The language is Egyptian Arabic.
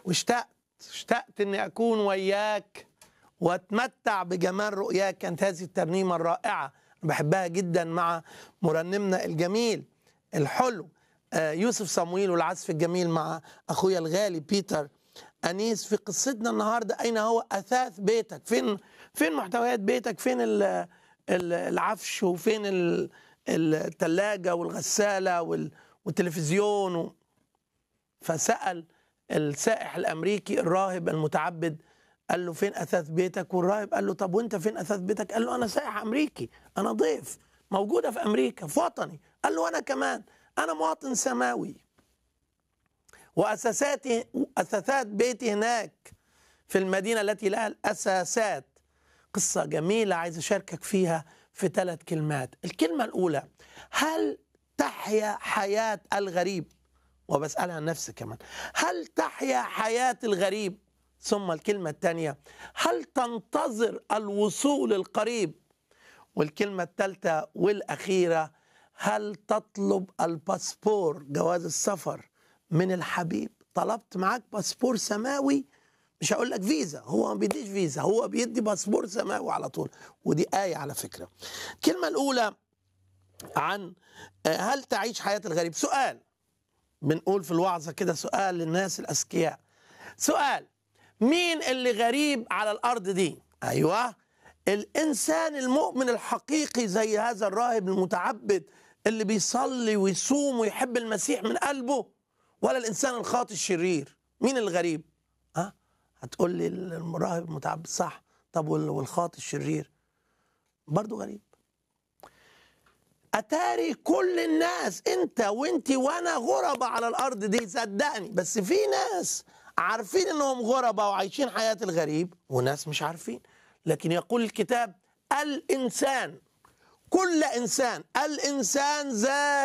واشتقت اشتقت اني اكون وياك واتمتع بجمال رؤياك كانت هذه الترنيمه الرائعه بحبها جدا مع مرنمنا الجميل الحلو آه، يوسف صمويل والعزف الجميل مع اخويا الغالي بيتر انيس في قصتنا النهارده اين هو اثاث بيتك فين فين محتويات بيتك فين ال- ال- العفش وفين ال- الثلاجه والغساله وال- والتلفزيون و... فسال السائح الامريكي الراهب المتعبد قال له فين اثاث بيتك والراهب قال له طب وانت فين اثاث بيتك قال له انا سائح امريكي انا ضيف موجوده في امريكا في وطني قال له انا كمان انا مواطن سماوي واساساتي اساسات بيتي هناك في المدينه التي لها الاساسات قصه جميله عايز اشاركك فيها في ثلاث كلمات الكلمه الاولى هل تحيا حياه الغريب وبسالها عن نفسي كمان هل تحيا حياه الغريب ثم الكلمه الثانيه هل تنتظر الوصول القريب والكلمة الثالثة والأخيرة هل تطلب الباسبور جواز السفر من الحبيب طلبت معاك باسبور سماوي مش هقول لك فيزا هو ما بيديش فيزا هو بيدي باسبور سماوي على طول ودي آية على فكرة الكلمة الأولى عن آه، هل تعيش حياة الغريب سؤال بنقول في الوعظة كده سؤال للناس الأذكياء سؤال مين اللي غريب على الأرض دي أيوة الإنسان المؤمن الحقيقي زي هذا الراهب المتعبد اللي بيصلي ويصوم ويحب المسيح من قلبه ولا الإنسان الخاطئ الشرير مين الغريب ها هتقول لي الراهب المتعبد صح طب وال- والخاطئ الشرير برضه غريب اتاري كل الناس انت وانت وانا غربة على الارض دي صدقني بس في ناس عارفين انهم غربة وعايشين حياة الغريب وناس مش عارفين لكن يقول الكتاب الانسان كل انسان الانسان ذا